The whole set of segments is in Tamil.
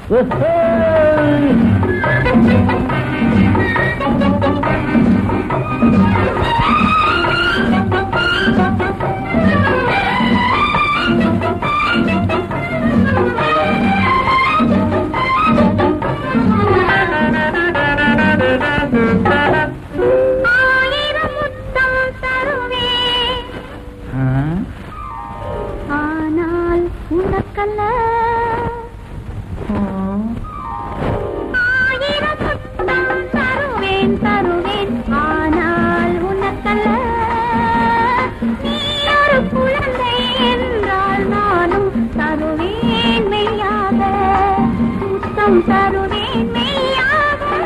ஆயிரம் முத்தம் தருவேன் ஆனால் உனக்கல்ல ஆயிரம் முத்தம் தருவேன் தருவேன் ஆனால் உனக்கல்ல நீ ஒரு குழந்தை என்றால் நானும் தருவேன் மெய்யாக முத்தம் தருவேன் மெய்யாக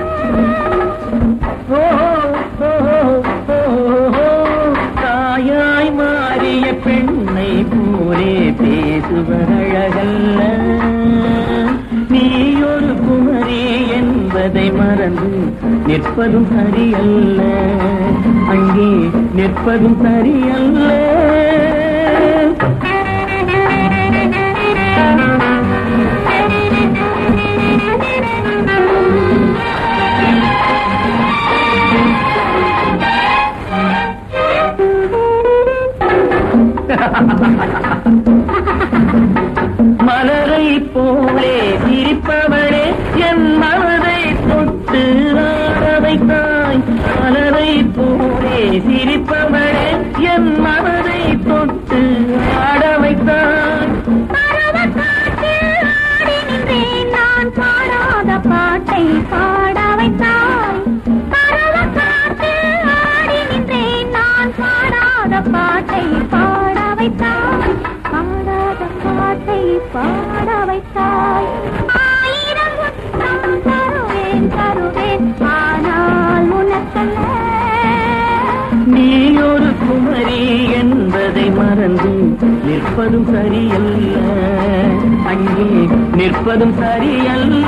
தாயாய் மாறிய பெண்ணை போலே பேசுவதழகல்ல நீ ஒரு குமரி என்பதை மறந்து நிற்பதும் சரியல்ல அங்கே நிற்பதும் சரியல்ல மலரை போலே சிரிப்பவளே என் மனதை தொட்டு ஆட வைத்தாய் மலரை போலே சிரிப்பவளே என் மனதை தொட்டு ஆட வைத்தாய் பருவக்காற்றில் ஆடி நின்றேன் நான் பாடாத பாட்டை பாட வைத்தாய் பருவக்காற்றில் ஆடி நின்றேன் நான் பாடாத பாட்டை பாட வைத்தாய் பாடாத பாட்டை பாட வைத்தாய் ஆயிரம் முத்தம் தருவேன் தருவேன் ஆனால் உனக்கல்ல நீ ஒரு குமரி என்பதை மறந்து நிற்பதும் சரியல்ல அங்கே நிற்பதும் சரியல்ல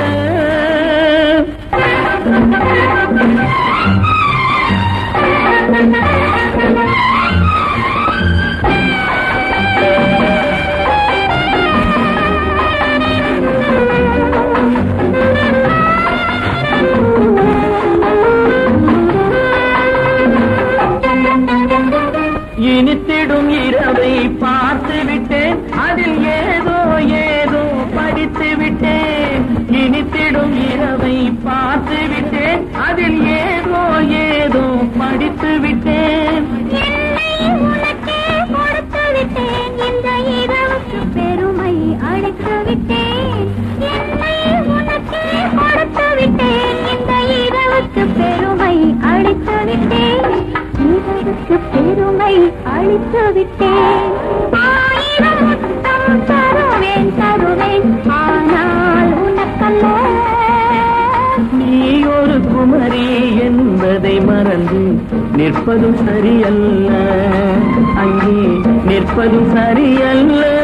இனித்திடும் இரவை பார்த்து விட்டேன் அதில் ஏதோ ஏதோ படித்து விட்டேன் இனித்திடும் இரவை பார்த்து விட்டேன் அதில் ஏதோ ஏதோ படித்து விட்டேன் என்னை உனக்கே கொடுத்து விட்டேன் இந்த இரவுக்கு பெருமை அழைத்து விட்டேன் என்னை உனக்கே கொடுத்து விட்டேன் இந்த இரவுக்கு பெருமை அழைத்து விட்டேன் இரவுக்கு பெருமை அளித்து விட்டேன் ஆயிரம் முத்தம் தருவேன் தருவேன் ஆனால் உனக்கல்ல நீ ஒரு குமரி என்பதை மறந்து நிற்பதும் சரியல்ல அங்கே நிற்பதும் சரியல்ல